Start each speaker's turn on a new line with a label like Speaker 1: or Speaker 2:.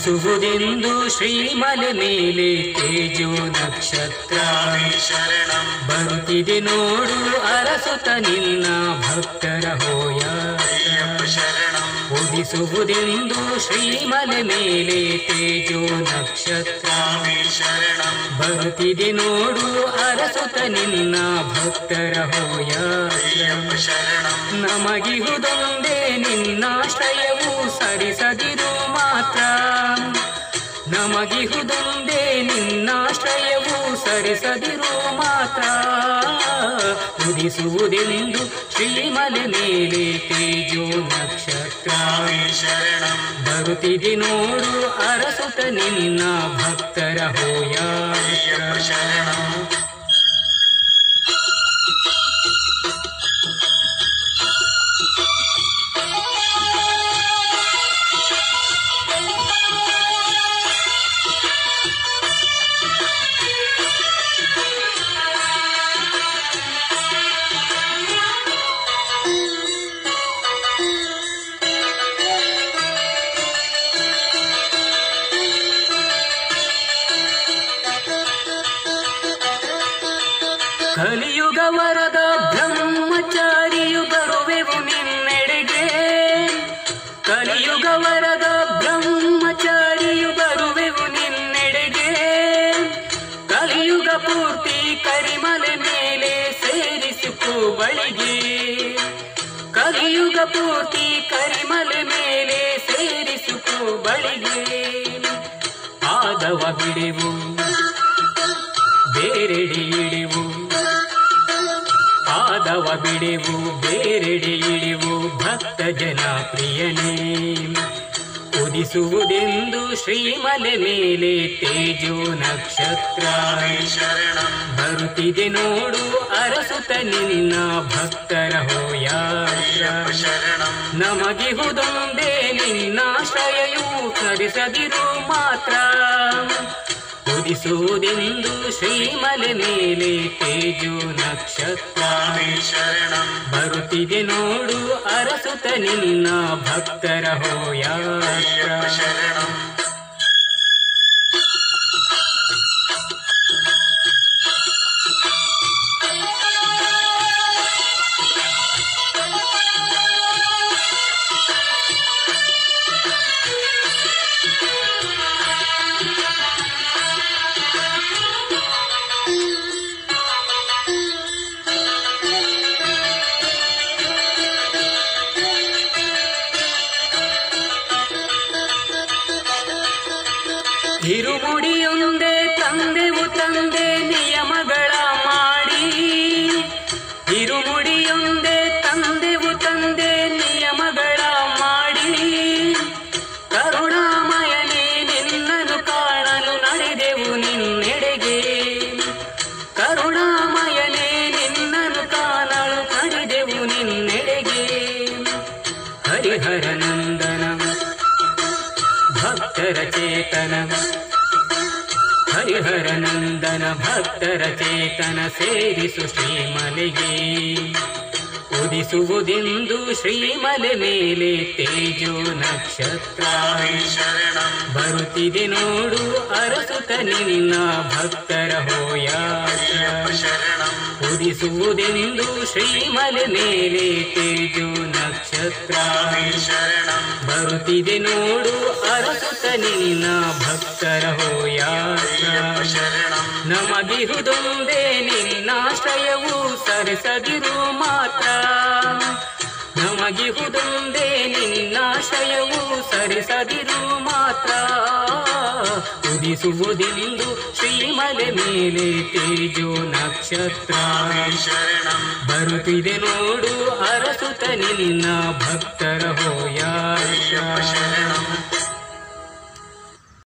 Speaker 1: ಉದಿಸುವುದೆಂದು ಶ್ರೀಮಲೆ ಮೇಲೆ ತೇಜೋ ನಕ್ಷತ್ರ
Speaker 2: ಶರಣಂ
Speaker 1: ಬರುತ್ತಿದೆ ನೋಡು ಅರಸುತ ನಿನ್ನ ಭಕ್ತರ ಹೋಯ
Speaker 2: ಶರಣಂ
Speaker 1: ಉದಿಸುವುದೆಂದು ಶ್ರೀಮಲೆ ಮೇಲೆ ತೇಜೋ ನಕ್ಷತ್ರ
Speaker 2: ಶರಣಂ
Speaker 1: ಬರುತ್ತಿದೆ ನೋಡು ಅರಸುತ ನಿನ್ನ ಭಕ್ತರ ಹೋಯ
Speaker 2: ಶರಣಂ
Speaker 1: ನಮಗಿಹುದೊಂದೇ ನಿನ್ನಾಶ್ರಯವು ಸರಿಸದಿರು ಮಾತ್ರ ನಮಗಿಹುದೊಂದೇ ನಿನ್ನಾಶ್ರಯವು ಸರಿಸದಿರು ಮಾತ್ರ ಉದಿಸುವುದೆಂದು ಶ್ರೀಮಲೆ ಮೇಲೆ ತೇಜೋ ನಕ್ಷತ್ರ
Speaker 2: ಶರಣಂ
Speaker 1: ಬರುತ್ತಿದೆ ನೋಡು ಅರಸುತ ನಿನ್ನ ಭಕ್ತರ ಹೋಯ
Speaker 2: ಶರಣಂ
Speaker 1: ಕಲಿಯುಗ ವರದ ಬ್ರಹ್ಮಚಾರಿಯು ಬರುವೆವು ನಿನ್ನೆಡೆಗೆ ಕಲಿಯುಗ ವರದ ಬ್ರಹ್ಮಚಾರಿಯು ಬರುವೆವು ನಿನ್ನೆಡೆಗೆ ಕಲಿಯುಗ ಪೂರ್ತಿ ಕರಿಮಲೆ ಮೇಲೆ ಸೇರಿಸಿಕೋ ಬಳಿಗೆ ಕಲಿಯುಗ ಪೂರ್ತಿ ಕರಿಮಲೆ ಮೇಲೆ ಸೇರಿಸಿಕೋ ಬಳಿಗೆ ಆದವ ಬಿಡೆವು ಬೇರೆಡೆ ಇಳಿವು ಆದವ ಬಿಡೆವು ಬೇರೆಡೆ ಇಳಿವು ಭಕ್ತ ಜನ ಪ್ರಿಯನೇ ಉದಿಸುವುದೆಂದು ಶ್ರೀಮಲೆ ಮೇಲೆ ತೇಜೋ ನಕ್ಷತ್ರ
Speaker 2: ಶರಣಂ
Speaker 1: ಬರುತ್ತಿದೆ ನೋಡು ಅರಸುತ ನಿನ್ನ ಭಕ್ತರ ಹೋಯ
Speaker 2: ಶರಣಂ
Speaker 1: ನಮಗಿಹುದೊಂದೇ ನಿನ್ನಾಶ್ರಯಯು ಸರಿಸದಿರು ಮಾತ್ರ ಉದಿಸುವುದೆಂದು ಶ್ರೀಮಲೆ ಮೇಲೆ ತೇಜೋ ನಕ್ಷತ್ರ
Speaker 2: ಶರಣಂ
Speaker 1: ಬರುತ್ತಿದೆ ನೋಡು ಅರಸುತ ನಿನ್ನ ಭಕ್ತರ ಹೋಯ
Speaker 2: ಶರಣಂ
Speaker 1: ಇರುಮುಡಿಯೊಂದೇ ತಂದೆವು ತಂದೆ ನಿಯಮಗಳ ಮಾಡಿ ಇರುಮುಡಿಯೊಂದೇ ತಂದೆವು ತಂದೆ ನಿಯಮಗಳ ಮಾಡಿ ಕರುಣಾಮಯನೇ ನಿನ್ನನ್ನು ಕಾಣಲು ನಡೆದೆವು ನಿನ್ನೆಡೆಗೆ ಕರುಣಾಮಯನೇ ನಿನ್ನನ್ನು ಕಾಣಲು ನಡೆದೆವು ನಿನ್ನೆಡೆಗೆ ಹರಿಹರ ನಂದನ ಭಕ್ತರ ಚೇತನ ಹರಿಹರ ನಂದನ ಭಕ್ತರ ಚೇತನ ಸೇರಿಸು ಶ್ರೀಮಲೆಗೆ ಉದಿಸುವುದೆಂದು ಶ್ರೀಮಲೆ ಮೇಲೆ ತೇಜೋ ನಕ್ಷತ್ರ
Speaker 2: ಶರಣಂ
Speaker 1: ಬರುತ್ತಿದೆ ನೋಡು ಅರಸುತ ನಿನ್ನ ಭಕ್ತರ ಹೋಯ
Speaker 2: ಶರಣಂ
Speaker 1: ಉದಿಸುವುದೆಂದು ಶ್ರೀಮಲೆ ಮೇಲೆ ತೇಜೋ ನಕ್ಷತ್ರ
Speaker 2: ಶರಣಂ
Speaker 1: ಬರುತ್ತಿದೆ ನೋಡು ಅರಸುತ ನಿನ್ನ ಭಕ್ತರ ಹೋಯ
Speaker 2: ಶರಣಂ
Speaker 1: ನಮಗಿಹುದೊಂದೇ ನಿನ್ನಾಶ್ರಯವು ಸರಿಸದಿರು ಮಾತ್ರ ನಮಗಿಹುದೊಂದೇ ನಿನ್ನಾಶ್ರಯವು ಸರಿಸದಿರು ಮಾತ್ರ ಉದಿಸುವುದೆಂದು ಶ್ರೀಮಲೆ ಮೇಲೆ ತೇಜೋ ನಕ್ಷತ್ರ
Speaker 2: ಶರಣಂ
Speaker 1: ಬರುತ್ತಿದೆ ನೋಡು ಅರಸುತ ನಿನ್ನ ಭಕ್ತರ ಹೋಯ
Speaker 2: ಶರಣಂ